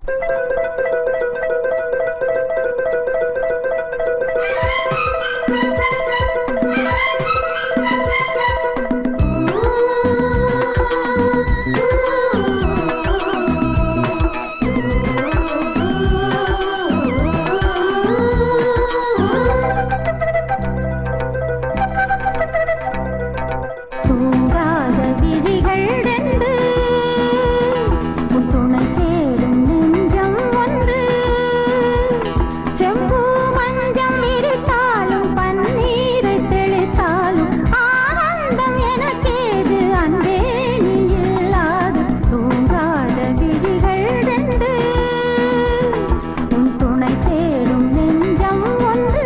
தூங்காத விழிகள் ரெண்டு உன் துணை தேடும் நெஞ்சம் ஒன்று செம்பு மஞ்சம் விரித்தாலும் பன்னீரை தெளித்தாலும் ஆனந்தம் எனக்கேது அன்பே நீ இல்லாது தூங்காத விழிகள் ரெண்டு உன் துணை தேடும் நெஞ்சம் ஒன்று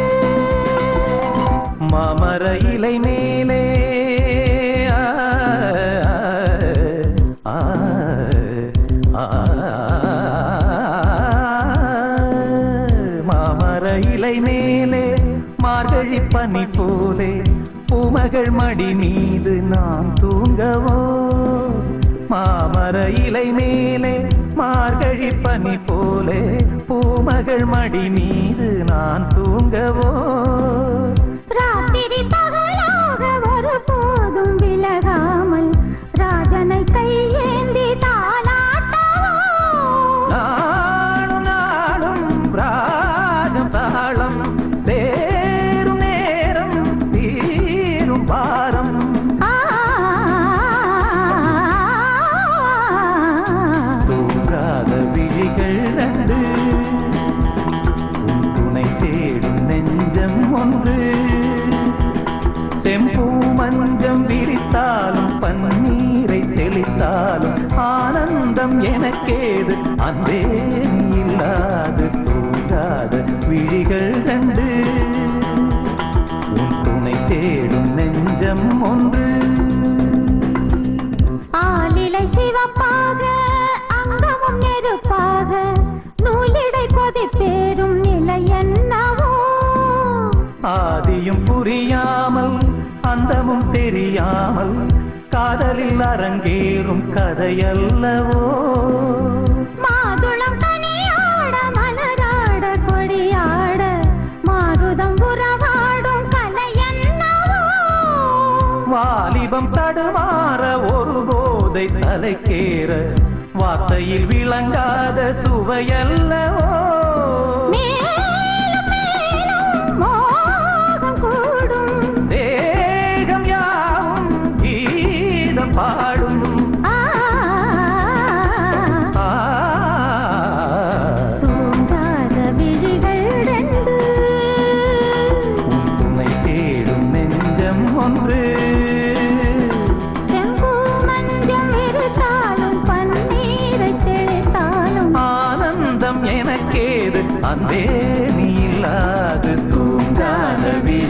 மாமர இலை மேலே ஆ, ஆ, ஆ, மாமர இலை மேலே மார்கழி பனி போலே பூமகள் மடி மீது நான் தூங்கவோ மாமர இலை மேலே மார்கழி பனி போலே பூமகள் மடி மீது நான் தூங்கவோ ராத்திரி பகலாக ஒரு போதும் விலகாமல் ராஜனை கையேந்தி தாளாட்டவோ நாளும் நாளும் ராகம் தாளம் சேரும் நேரம் தீரும் பாரம் ஆ, தூங்காத விழிகள் ரெண்டு உன் துணை தேடும் நெஞ்சம் ஒன்று செம்பூ மஞ்சம் விரித்தாலும் பன்னீரை தெளித்தாலும் ஆனந்தம் எனக்கேது அன்பே நீ இல்லாது தூங்காத விழிகள் கண்டு உன் துணை தேடும் நெஞ்சம் ஒன்று ஆலிலை சிவப்பாக அங்கமும் நெருப்பாக நூலிடை கொதிப்பேறும் நிலை என்னவோ ஆதியும் புரியாமல் அந்தமும் தெரியாமல் காதலில் அரங்கேறும் கதையல்லவோ மாதுளம் கனியாட மலராட கொடியாட மாருதம் உறவாடும் கலை என்னவோ வாலிபம் தடுமாற ஒரு போதை தலைக்கேற வார்த்தையில் விளங்காத சுவையல்லவோ மேலும் மேலும் மோகம் கூடும் தேகம் யாவும் கீதம் பாடும் ஆ, ஆ, தூங்காத விழிகள் ரெண்டு உன் துணை தேடும் நெஞ்சம் ஒன்று செம்பு மஞ்சம் இருத்தாலும் பன்னீரை தெளித்தாலும் ஆனந்தம் எனக்கேது அன்பே நீ இல்லாது தூங்காத